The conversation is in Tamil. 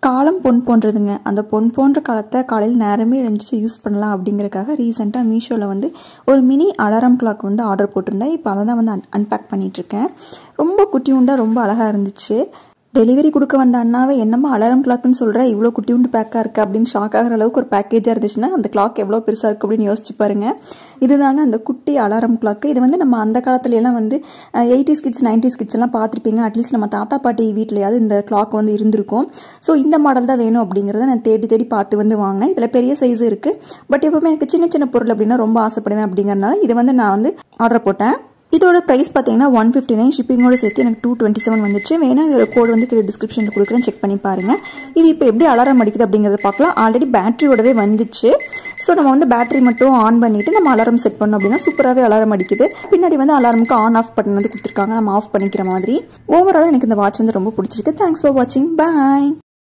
காலம் பொன் போன்றதுங்க அந்த பொன் போன்ற காலத்தை காலையில் நேரமே எழுந்திரிச்சு யூஸ் பண்ணலாம் அப்படிங்கறக்காக ரீசெண்டாக மீஷோவில் வந்து ஒரு மினி அலாரம் கிளாக் வந்து ஆர்டர் போட்டிருந்தேன் இப்போ அதை தான் வந்து அன் அன்பேக் பண்ணிகிட்ருக்கேன் ரொம்ப குட்டி உண்டா ரொம்ப அழகாக இருந்துச்சு டெலிவரி கொடுக்க வந்த அண்ணாவை என்னம்மா அலாரம் கிளாக்னு சொல்கிற இவ்வளோ குட்டி உண்டு பேக்காக இருக்குது அப்படின்னு ஷாக் ஆகிற அளவுக்கு ஒரு பேக்கேஜாக இருந்துச்சுன்னா அந்த கிளாக் எவ்வளோ பெருசாக இருக்குது அப்படின்னு யோசிச்சு பாருங்க இதுதாங்க அந்த குட்டி அலாரம் கிளாக்கு இது வந்து நம்ம அந்த காலத்துல எல்லாம் வந்து எயிட்டிஸ் கிட்ஸ் நைன்டிஸ் கிட்ஸ் எல்லாம் பார்த்துருப்பீங்க அட்லீஸ்ட் நம்ம தாத்தா பாட்டி வீட்லையாவது இந்த கிளாக் வந்து இருந்திருக்கும் ஸோ இந்த மாடல் தான் வேணும் அப்படிங்கிறத நான் தேடி தேடி பார்த்து வந்து வாங்கினேன் இதில் பெரிய சைஸ் இருக்குது பட் எப்பவுமே எனக்கு சின்ன சின்ன பொருள் அப்படின்னா ரொம்ப ஆசைப்படுவேன் அப்படிங்கறனால இதை வந்து நான் வந்து ஆர்டர் போட்டேன் இதோட ப்ரைஸ் பார்த்தீங்கன்னா ஒன் ஃபிஃப்டி நைன் ஷிப்பிங்கோட சேர்த்து எனக்கு டூ டுவெண்ட்டி செவன் வந்துச்சு வேணா இதோட கோட் வந்து கீழே டிஸ்கிரிப்ஷனில் கொடுக்குறேன் செக் பண்ணி பாருங்கள் இது இப்போ எப்படி அலாரம் அடிக்குது அப்படிங்கிறத பார்க்கலாம் ஆல்ரெடி பேட்டரியோடவே வந்துச்சு ஸோ நம்ம வந்து பேட்டரி மட்டும் ஆன் பண்ணிவிட்டு நம்ம அலாரம் செட் பண்ணோம் அப்படின்னா சூப்பராகவே அலாரம் அடிக்குது பின்னாடி வந்து அலாரமுக்கு ஆன் ஆஃப் பட்டன் வந்து கொடுத்துருக்காங்க நம்ம ஆஃப் பண்ணிக்கிற மாதிரி ஓவரால் எனக்கு இந்த வாட்ச் வந்து ரொம்ப பிடிச்சிருக்கு தேங்க்ஸ் ஃபார் வாட்சிங் பாய்